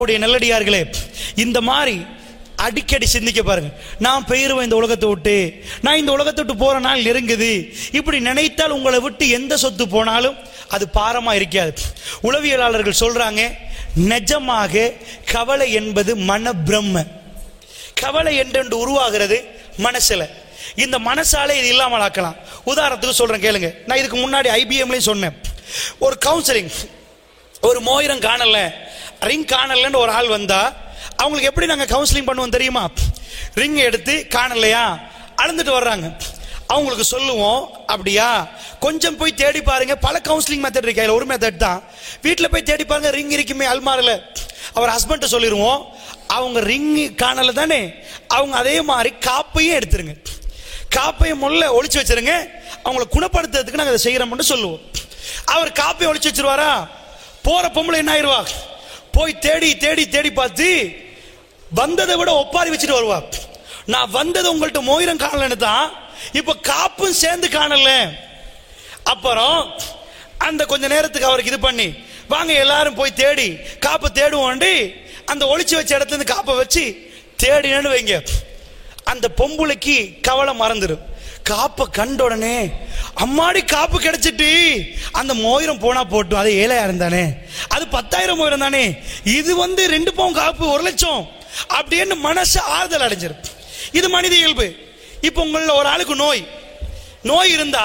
உடைய நல்லடியார்களே இந்த மாதிரி அடிக்கடி சிந்திக்க பாருங்க நான் பெயருவேன் இந்த உலகத்தை விட்டு நான் இந்த உலகத்தை விட்டு போற நாள் நெருங்குது இப்படி நினைத்தால் உங்களை விட்டு எந்த சொத்து போனாலும் அது பாரமா இருக்காது உளவியலாளர்கள் சொல்றாங்க நிஜமாக கவலை என்பது மன பிரம்ம கவலை என்றென்று உருவாகிறது மனசுல இந்த மனசாலே இது இல்லாமல் ஆக்கலாம் உதாரணத்துக்கு சொல்றேன் கேளுங்க நான் இதுக்கு முன்னாடி ஐபிஎம்லயும் சொன்னேன் ஒரு கவுன்சிலிங் ஒரு மோயிரம் காணல ரிங் காணலன்னு ஒரு ஆள் வந்தா அவங்களுக்கு எப்படி நாங்க கவுன்சிலிங் பண்ணுவோம் தெரியுமா ரிங் எடுத்து காணலையா அளந்துட்டு வர்றாங்க அவங்களுக்கு சொல்லுவோம் அப்படியா கொஞ்சம் போய் தேடி பாருங்க பல கவுன்சிலிங் மெத்தட் இருக்கு அதுல ஒரு மெத்தட் தான் வீட்டில் போய் தேடி பாருங்க ரிங் இருக்குமே அல்மாரில் அவர் ஹஸ்பண்ட் சொல்லிடுவோம் அவங்க ரிங் காணல தானே அவங்க அதே மாதிரி காப்பையும் எடுத்துருங்க காப்பையும் முல்ல ஒளிச்சு வச்சிருங்க அவங்கள குணப்படுத்துறதுக்கு நாங்கள் அதை செய்யறோம்னு சொல்லுவோம் அவர் காப்பையும் ஒளிச்சு வச்சிருவாரா போற பொம்பளை என்ன ஆயிருவா போய் தேடி தேடி தேடி பார்த்து வந்ததை விட ஒப்பாரி வச்சுட்டு வருவா நான் வந்தது உங்கள்ட்ட மோயிரம் காணலன்னு தான் இப்ப காப்பும் சேர்ந்து காணல அப்புறம் அந்த கொஞ்ச நேரத்துக்கு அவருக்கு இது பண்ணி வாங்க எல்லாரும் போய் தேடி காப்பை தேடுவோண்டி அந்த ஒளிச்சு வச்ச இடத்துல இருந்து காப்பை வச்சு தேடினு வைங்க அந்த பொம்புளைக்கு கவலை மறந்துடும் காப்பை கண்ட உடனே அம்மாடி காப்பு கிடைச்சிட்டு அந்த மோயிரம் போனா போட்டும் அது ஏழாயிரம் தானே அது பத்தாயிரம் மோயிரம் தானே இது வந்து ரெண்டு பவுன் காப்பு ஒரு லட்சம் அப்படின்னு மனசு ஆறுதல் அடைஞ்சிரும் இது மனித இயல்பு இப்போ உங்கள ஒரு ஆளுக்கு நோய் நோய் இருந்தா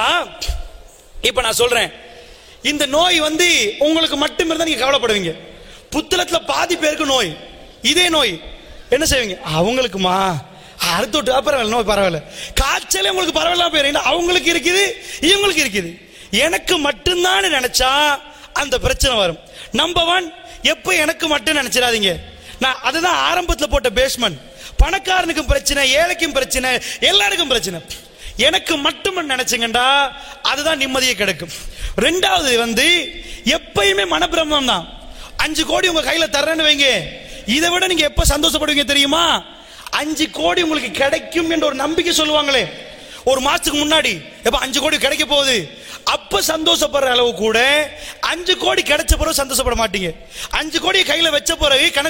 இப்ப நான் சொல்றேன் இந்த நோய் வந்து உங்களுக்கு மட்டும் இருந்தா நீங்க கவலைப்படுவீங்க புத்தளத்துல பாதி பேருக்கு நோய் இதே நோய் என்ன செய்வீங்க அவங்களுக்குமா அடுத்து விட்டு பரவாயில்ல நோய் பரவாயில்ல காய்ச்சலே உங்களுக்கு பரவாயில்ல போயிரு அவங்களுக்கு இருக்குது இவங்களுக்கு இருக்குது எனக்கு மட்டும்தான் நினைச்சா அந்த பிரச்சனை வரும் நம்பர் ஒன் எப்போ எனக்கு மட்டும் நினைச்சிடாதீங்க நான் அதுதான் ஆரம்பத்தில் போட்ட பேஸ்மெண்ட் பணக்காரனுக்கும் பிரச்சனை ஏழைக்கும் பிரச்சனை எல்லாருக்கும் பிரச்சனை எனக்கு மட்டும் நினைச்சுங்கண்டா அதுதான் நிம்மதியை கிடைக்கும் ரெண்டாவது வந்து எப்பயுமே மனப்பிரமம் தான் அஞ்சு கோடி உங்க கையில தர்றேன்னு வைங்க இதை விட நீங்க எப்ப சந்தோஷப்படுவீங்க தெரியுமா அஞ்சு கோடி உங்களுக்கு கிடைக்கும் என்ற ஒரு நம்பிக்கை சொல்லுவாங்களே ஒரு மாசத்துக்கு முன்னாடி எப்ப அஞ்சு கோடி கிடைக்க போகுது அப்ப சந்தோஷப்படுற அளவு கூட அஞ்சு கோடி கிடைச்ச பிறகு சந்தோஷப்பட மாட்டீங்க அஞ்சு கோடி கையில வச்ச பிறகு கணக்கு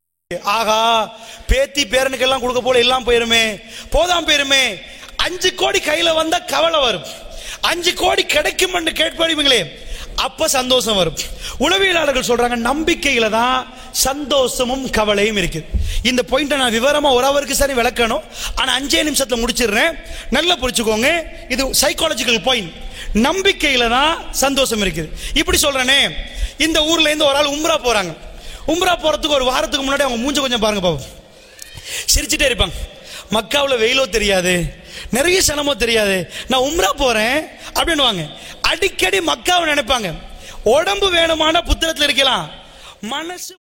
ஆகா பேத்தி பேரனுக்கெல்லாம் கொடுக்க போல எல்லாம் போயிருமே போதாம் போயிருமே அஞ்சு கோடி கையில வந்தா கவலை வரும் அஞ்சு கோடி கிடைக்கும் என்று கேட்பீங்களே அப்ப சந்தோஷம் வரும் உளவியலாளர்கள் சொல்றாங்க நம்பிக்கையில தான் சந்தோஷமும் கவலையும் இருக்கு இந்த பாயிண்ட நான் விவரமா ஒரு அவருக்கு சரி விளக்கணும் ஆனா அஞ்சே நிமிஷத்துல முடிச்சிடுறேன் நல்லா புரிச்சுக்கோங்க இது சைக்காலஜிக்கல் பாயிண்ட் நம்பிக்கையில தான் சந்தோஷம் இருக்குது இப்படி சொல்றேனே இந்த ஊர்ல இருந்து ஒரு ஆள் உம்ரா போறாங்க உம்ரா போறதுக்கு ஒரு வாரத்துக்கு முன்னாடி அவங்க மூஞ்ச கொஞ்சம் பாருங்க பாப்போம் சிரிச்சுட்டே இருப்பாங்க மக்காவில் வெயிலோ தெரியாது நிறைய சிரமோ தெரியாது நான் உம்ரா போறேன் அப்படின்னு வாங்க அடிக்கடி மக்காவை நினைப்பாங்க உடம்பு வேணுமான புத்திரத்தில் இருக்கலாம் மனசு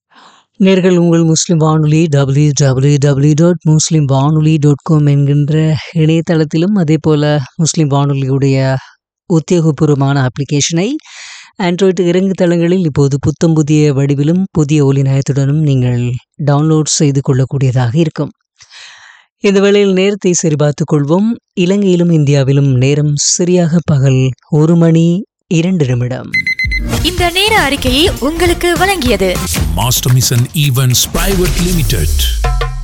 நேர்கள் உங்கள் முஸ்லிம் வானொலி W W W dot Muslim வானொலி டாட் காம் என்கின்ற இணையதளத்திலும் அதே போல் முஸ்லிம் வானொலியுடைய உத்தியோகபூர்வமான அப்ளிகேஷனை ஆண்ட்ராய்டு இறங்கு தளங்களில் இப்போது புத்தம் புதிய வடிவிலும் புதிய ஒலி நயத்துடனும் நீங்கள் டவுன்லோட் செய்து கொள்ளக்கூடியதாக இருக்கும் இந்த வேளையில் நேரத்தை சரிபார்த்துக் கொள்வோம் இலங்கையிலும் இந்தியாவிலும் நேரம் சரியாக பகல் ஒரு மணி இரண்டு நிமிடம் இந்த நேர அறிக்கையை உங்களுக்கு வழங்கியது Master Mission Events Private Limited.